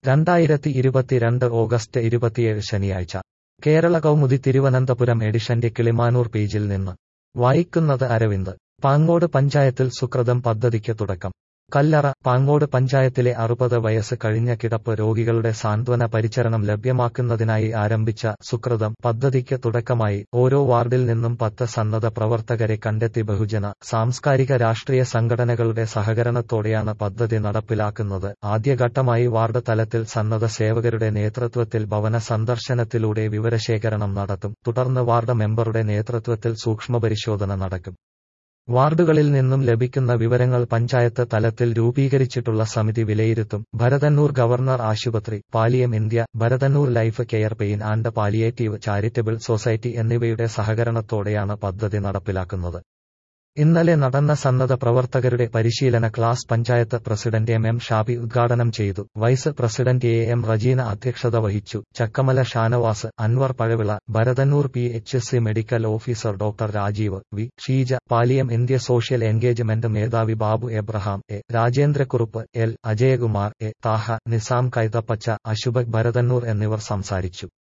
രണ്ടായിരത്തി ഇരുപത്തിരണ്ട് ഓഗസ്റ്റ് ഇരുപത്തിയേഴ് ശനിയാഴ്ച കേരള കൗമുദി തിരുവനന്തപുരം എഡിഷന്റെ കിളിമാനൂർ പേജിൽ നിന്ന് വായിക്കുന്നത് അരവിന്ദ് പാങ്ങോട് പഞ്ചായത്തിൽ സുക്രതം പദ്ധതിക്ക് തുടക്കം കല്ലറ പാങ്ങോട് പഞ്ചായത്തിലെ അറുപത് വയസ്സ് കഴിഞ്ഞ കിടപ്പ് രോഗികളുടെ സാന്ത്വന പരിചരണം ലഭ്യമാക്കുന്നതിനായി ആരംഭിച്ച സുക്രതം പദ്ധതിക്ക് തുടക്കമായി ഓരോ വാർഡിൽ നിന്നും പത്ത് സന്നദ്ധ പ്രവർത്തകരെ കണ്ടെത്തി ബഹുജന സാംസ്കാരിക രാഷ്ട്രീയ സംഘടനകളുടെ സഹകരണത്തോടെയാണ് പദ്ധതി നടപ്പിലാക്കുന്നത് ആദ്യഘട്ടമായി വാർഡ് തലത്തിൽ സന്നദ്ധ സേവകരുടെ നേതൃത്വത്തിൽ ഭവന സന്ദർശനത്തിലൂടെ വിവരശേഖരണം നടത്തും തുടർന്ന് വാർഡ് മെമ്പറുടെ നേതൃത്വത്തിൽ സൂക്ഷ്മപരിശോധന നടക്കും വാർഡുകളിൽ നിന്നും ലഭിക്കുന്ന വിവരങ്ങൾ പഞ്ചായത്ത് തലത്തിൽ രൂപീകരിച്ചിട്ടുള്ള സമിതി വിലയിരുത്തും ഭരതന്നൂർ ഗവർണർ ആശുപത്രി Pallium India Bharathannoor life care pain and palliative charitable society എന്നിവയുടെ സഹകരണത്തോടെയാണ് പദ്ധതി നടപ്പിലാക്കുന്നത് ഇന്നലെ നടന്ന സന്നദ്ധ പ്രവർത്തകരുടെ പരിശീലന class panchayat president M M Shabi ഉദ്ഘാടനം ചെയ്തു vice president A M Rejeena അധ്യക്ഷത വഹിച്ചു Chakkamala Shanavas Anwar Pazhavila Bharathannoor P H C medical officer doctor Rajeev V Sheeja Pallium India social engagement മേധാവി Babu Abraham A Rajendrakurup L Ajayakumar A Thaha Nizam Kaithapacha Ashubhak Bharathannoor എന്നിവർ സംസാരിച്ചു